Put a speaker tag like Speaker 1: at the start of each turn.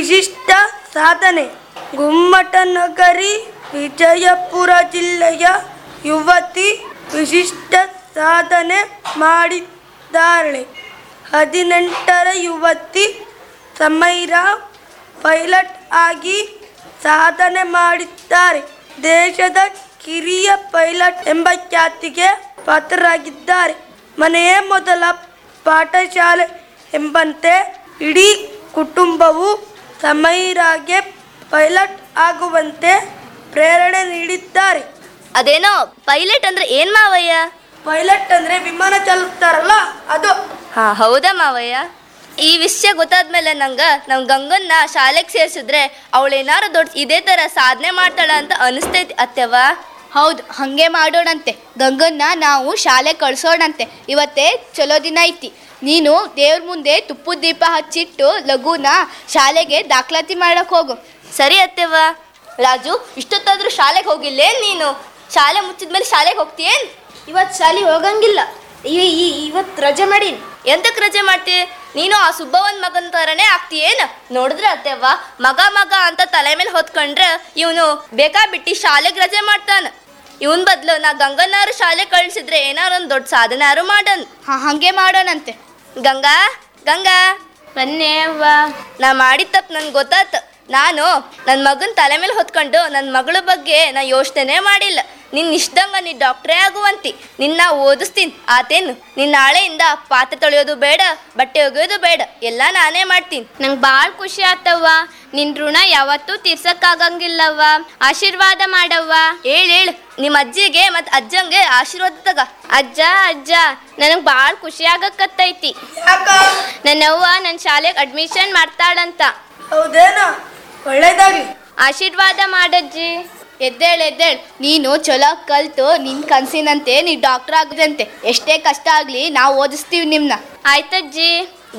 Speaker 1: ವಿಶಿಷ್ಟ ಸಾಧನೆ ಗುಮ್ಮಟನಗರಿ ವಿಜಯಪುರ ಜಿಲ್ಲೆಯ ಯುವತಿ ವಿಶಿಷ್ಟ ಸಾಧನೆ ಮಾಡಿದ್ದಾಳೆ ಹದಿನೆಂಟರ ಯುವತಿ ಸಮೈರಾ ಪೈಲಟ್ ಆಗಿ ಸಾಧನೆ ಮಾಡಿದ್ದಾರೆ ದೇಶದ ಕಿರಿಯ ಪೈಲಟ್ ಎಂಬ ಖ್ಯಾತಿಗೆ ಪಾತ್ರರಾಗಿದ್ದಾರೆ ಮನೆಯೇ ಮೊದಲ ಪಾಠಶಾಲೆ ಎಂಬಂತೆ ಇಡೀ ಕುಟುಂಬವು ಸಮೈರಾಗೆ ಪೈಲಟ್ ಆಗುವಂತೆ ಪ್ರೇರಣೆ ನೀಡಿದ್ದಾರೆ
Speaker 2: ಅದೇನೋ ಪೈಲಟ್ ಅಂದ್ರೆ ಏನ್ ಮಾವಯ್ಯ
Speaker 1: ಪೈಲಟ್ ಅಂದ್ರೆ ವಿಮಾನ ಚಲಿಸ್ತಾರಲ್ಲ ಅದು
Speaker 2: ಹಾ ಹೌದಾ ಮಾವಯ್ಯ ಈ ವಿಷಯ ಗೊತ್ತಾದ್ಮೇಲೆ ನಂಗ ನಮ್ ಗಂಗನ್ನ ಶಾಲೆಗೆ ಸೇರ್ಸಿದ್ರೆ ಅವಳೇನಾರು ದೊಡ್ಡ ಇದೇ ತರ ಸಾಧನೆ ಮಾಡ್ತಾಳ ಅಂತ ಅನಿಸ್ತೈತಿ ಅತ್ತೆವ
Speaker 3: ಹೌದು ಹಾಗೆ ಮಾಡೋಣಂತೆ ಗಂಗನ್ನ ನಾವು ಶಾಲೆ ಕಳ್ಸೋಣಂತೆ ಇವತ್ತೇ ಚಲೋ ದಿನ ಐತಿ ನೀನು ದೇವ್ರ ಮುಂದೆ ತುಪ್ಪದ ದೀಪ ಹಚ್ಚಿಟ್ಟು ಲಘುನ ಶಾಲೆಗೆ ದಾಖಲಾತಿ ಮಾಡಕ್ ಹೋಗು
Speaker 2: ಸರಿ ಅತ್ತೆವ ರಾಜು ಇಷ್ಟೊತ್ತಾದ್ರೂ ಶಾಲೆಗೆ ಹೋಗಿಲ್ಲೇನ್ ನೀನು ಶಾಲೆ ಮುಚ್ಚಿದ್ಮೇಲೆ ಶಾಲೆಗೆ ಹೋಗ್ತೀಯೇನ್
Speaker 3: ಇವತ್ತು ಶಾಲೆ ಹೋಗಂಗಿಲ್ಲ ಇವತ್ತು ರಜೆ ಮಾಡೀನಿ
Speaker 2: ಎಂತಕ್ ರಜೆ ಮಾಡ್ತಿ ನೀನು ಆ ಸುಬ್ಬವನ್ ಮಗನ್ ತರನೇ ಆಗ್ತೀಯೇನ್ ನೋಡಿದ್ರೆ ಅತ್ತೆವ್ವ ಮಗ ಮಗ ಅಂತ ತಲೆ ಮೇಲೆ ಹೊತ್ಕೊಂಡ್ರೆ ಇವನು ಬೇಕಾ ಬಿಟ್ಟು ಶಾಲೆಗೆ ರಜೆ ಮಾಡ್ತಾನ ಇವನ್ ಬದ್ಲು ನಾ ಗಂಗನಾರು ಶಾಲೆ ಕಳ್ಸಿದ್ರೆ ಏನಾರು ಒಂದ್ ದೊಡ್ಡ ಸಾಧನಾರು ಮಾಡನ್
Speaker 3: ಹಾ ಹಾಗೆ ಮಾಡೋಣಂತೆ
Speaker 2: ಗಂಗಾ ಗಂಗಾ
Speaker 3: ಬನ್ನಿ ಅವ್ವ
Speaker 2: ನಾ ಮಾಡಿದ ತಪ್ಪು ನನ್ಗೆ ಗೊತ್ತಾತು ನಾನು ನನ್ನ ಮಗನ ತಲೆ ಮೇಲೆ ಹೊತ್ಕೊಂಡು ನನ್ನ ಮಗಳ ಬಗ್ಗೆ ನಾ ಯೋಚನೆ ಮಾಡಿಲ್ಲ ನಿನ್ನ ಇಷ್ಟಂಗ ನೀ ಡಾಕ್ಟ್ರೇ ಆಗುವಂತಿ ನಿನ್ನ ಓದಿಸ್ತೀನಿ ಆತೇನು ನಿನ್ನ ನಾಳೆಯಿಂದ ಪಾತ್ರೆ ತೊಳೆಯೋದು ಬೇಡ ಬಟ್ಟೆ ಒಗೆಯೋದು ಬೇಡ ಎಲ್ಲ ನಾನೇ ಮಾಡ್ತೀನಿ
Speaker 3: ನಂಗೆ ಭಾಳ ಖುಷಿ ಆತವ್ವ ನಿನ್ ಋಣ ಯಾವತ್ತೂ ತೀರ್ಸಕ್ಕಾಗಂಗಿಲ್ಲವ್ವ ಆಶೀರ್ವಾದ ಮಾಡವ್ವ
Speaker 2: ಹೇಳು ಹೇಳು ನಿಮ್ಮ ಅಜ್ಜಿಗೆ ಮತ್ತು ಅಜ್ಜಂಗೆ ಆಶೀರ್ವಾದ ತಗ
Speaker 3: ಅಜ್ಜ ಅಜ್ಜ ನನಗೆ ಭಾಳ ಖುಷಿ ಆಗಕತ್ತೈತಿ
Speaker 1: ಯಾಕ
Speaker 3: ನನ್ನವ್ವ ನನ್ನ ಶಾಲೆಗೆ ಅಡ್ಮಿಷನ್ ಮಾಡ್ತಾಳಂತ
Speaker 1: ಹೌದೇನೋ ಒಳ್ಳೇದಾಗ್ಲಿ
Speaker 3: ಆಶೀರ್ವಾದ ಮಾಡಜ್ಜಿ ಎದ್ದೇಳ್ ಎದ್ದೇಳ್ ನೀನು ಚಲೋ ಕಲ್ತು ನಿನ್ ಕನ್ಸಿನಂತೆ ನೀ ಡಾಕ್ಟರ್ ಆಗದಂತೆ ಎಷ್ಟೇ ಕಷ್ಟ ಆಗ್ಲಿ ನಾವು ಓದಿಸ್ತೀವಿ ನಿಮ್ನ ಆಯ್ತಜ್ಜಿ